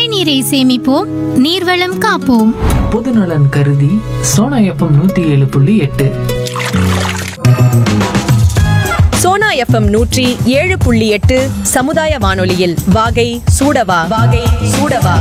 மழை நீரை சேமிப்போம் நீர்வளம் காப்போம் பொதுநலன் கருதி சோனா எஃப்எம் நூத்தி ஏழு புள்ளி எட்டு சோனா எஃப்எம் நூற்றி ஏழு புள்ளி எட்டு சமுதாய வானொலியில் வாகை சூடவா வாகை சூடவா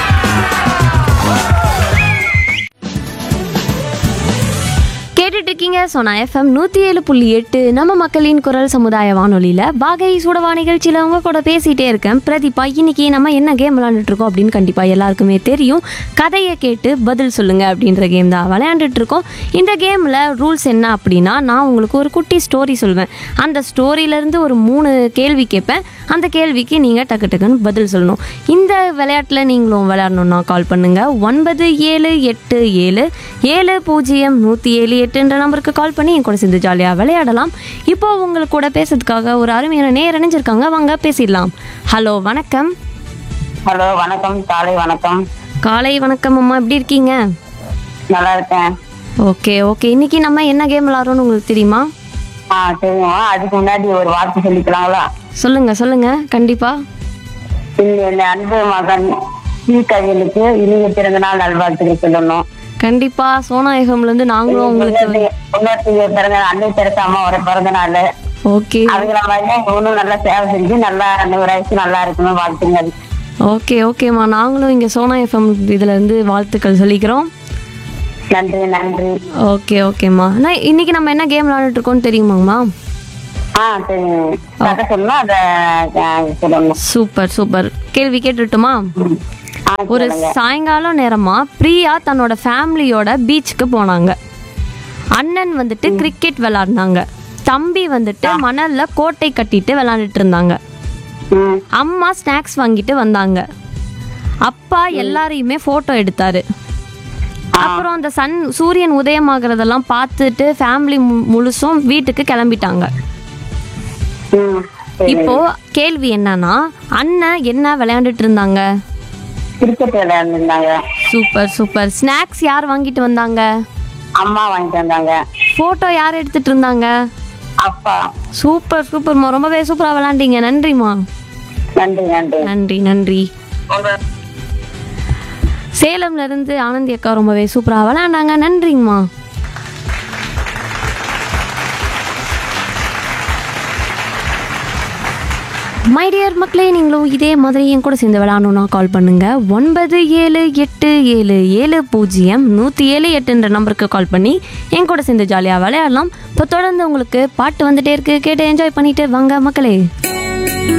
கேட்டுட்டு இருக்கீங்க சோனா எஃப்எம் நூற்றி ஏழு புள்ளி எட்டு நம்ம மக்களின் குரல் சமுதாய வானொலியில் வாகை சூடவா நிகழ்ச்சியில் அவங்க கூட பேசிகிட்டே இருக்கேன் பிரதீபா இன்னைக்கு நம்ம என்ன கேம் விளாண்டுட்டு இருக்கோம் அப்படின்னு கண்டிப்பாக எல்லாருக்குமே தெரியும் கதையை கேட்டு பதில் சொல்லுங்க அப்படின்ற கேம் தான் விளையாண்டுட்டு இருக்கோம் இந்த கேமில் ரூல்ஸ் என்ன அப்படின்னா நான் உங்களுக்கு ஒரு குட்டி ஸ்டோரி சொல்வேன் அந்த ஸ்டோரியிலேருந்து ஒரு மூணு கேள்வி கேட்பேன் அந்த கேள்விக்கு நீங்கள் டக்கு டக்குன்னு பதில் சொல்லணும் இந்த விளையாட்டில் நீங்களும் விளையாடணுன்னா கால் பண்ணுங்கள் ஒன்பது ஏழு எட்டு ஏழு ஏழு பூஜ்ஜியம் நூற்றி ஏழு எட்டுன்ற நம்பருக்கு கால் பண்ணி என் கூட சேர்ந்து ஜாலியாக விளையாடலாம் இப்போ உங்களுக்கு கூட பேசுறதுக்காக ஒரு அருமையான நேர் இணைஞ்சிருக்காங்க வாங்க பேசிடலாம் ஹலோ வணக்கம் ஹலோ வணக்கம் காலை வணக்கம் காலை வணக்கம் அம்மா எப்படி இருக்கீங்க நல்லா இருக்கேன் ஓகே ஓகே இன்னைக்கு நம்ம என்ன கேம் விளாட்றோம்னு உங்களுக்கு தெரியுமா ஆ தெரியும் அதுக்கு முன்னாடி ஒரு வார்த்தை சொல்லிக்கலாங்களா சொல்லுங்க சொல்லுங்க கண்டிப்பா இந்த இந்த அன்பு மகன் சி கவியலுக்கு இனிய பிறந்த நாள் நல்வாழ்த்துக்கள் சொல்லணும் கண்டிப்பா சோனா எஃப்எம்ல இருந்து நாங்களும் உங்களுக்கு இன்னொருத்தங்க பிறந்த அன்னை தெரசா அம்மா ஒரு பிறந்த நாள் ஓகே அதுங்கள மாதிரி இவனும் நல்லா சேவை செஞ்சு நல்லா நூறு வயசு நல்லா இருக்கணும் வாழ்த்துங்க ஓகே ஓகேம்மா நாங்களும் இங்கே சோனா எஃப்எம் இதுல இருந்து வாழ்த்துக்கள் சொல்லிக்கிறோம் நன்றி நன்றி ஓகே ஓகேம்மா நான் இன்னைக்கு நம்ம என்ன கேம் விளாண்டுட்டு இருக்கோம்னு தெரியுமாங்கம்மா ஆ தெரியும் கதை சொல்லணும் அதை ஆ, சொல்லணும் சூப்பர் சூப்பர் கேள்வி கேட்டுட்டுமா ஆ ஒரு சொல்லுங்க சாயங்காலம் நேரமா பிரியா தன்னோட ஃபேமிலியோட பீச்சுக்கு போனாங்க அண்ணன் வந்துட்டு கிரிக்கெட் விளாடினாங்க தம்பி வந்துட்டு மணல்ல கோட்டை கட்டிட்டு விளாண்டுட்டு இருந்தாங்க ம் அம்மா ஸ்நாக்ஸ் வாங்கிட்டு வந்தாங்க அப்பா எல்லாரையுமே போட்டோ எடுத்தாரு அப்புறம் அந்த சன் சூரியன் உதயமாகறதெல்லாம் பார்த்துட்டு ஃபேமிலி முழுசும் வீட்டுக்கு கிளம்பிட்டாங்க ம் சரி இப்போ கேள்வி என்னன்னா அண்ணன் என்ன விளையாண்டுட்டு இருந்தாங்க கிரிக்கெட் விளையாண்டுருந்தாங்க சூப்பர் சூப்பர் ஸ்நாக்ஸ் யார் வாங்கிட்டு வந்தாங்க அம்மா வாங்கிட்டு வந்தாங்க போட்டோ யார் எடுத்துட்டு இருந்தாங்க அப்பா சூப்பர் சூப்பர்மா ரொம்பவே சூப்பரா விளையாண்டீங்க நன்றிம்மா நன்றி நன்றி நன்றி நன்றி சேலம்ல இருந்து ஆனந்தி அக்கா ரொம்பவே சூப்பரா விளையாண்டாங்க நன்றிங்கம்மா மை டியர் மக்களே நீங்களும் இதே மாதிரி என் கூட சேர்ந்து விளையாடணும்னா கால் பண்ணுங்க ஒன்பது ஏழு எட்டு ஏழு ஏழு பூஜ்ஜியம் நூற்றி ஏழு எட்டுன்ற நம்பருக்கு கால் பண்ணி என் கூட சேர்ந்து ஜாலியாக விளையாடலாம் இப்போ தொடர்ந்து உங்களுக்கு பாட்டு வந்துட்டே இருக்கு கேட்டு என்ஜாய் பண்ணிட்டு வாங்க மக்களே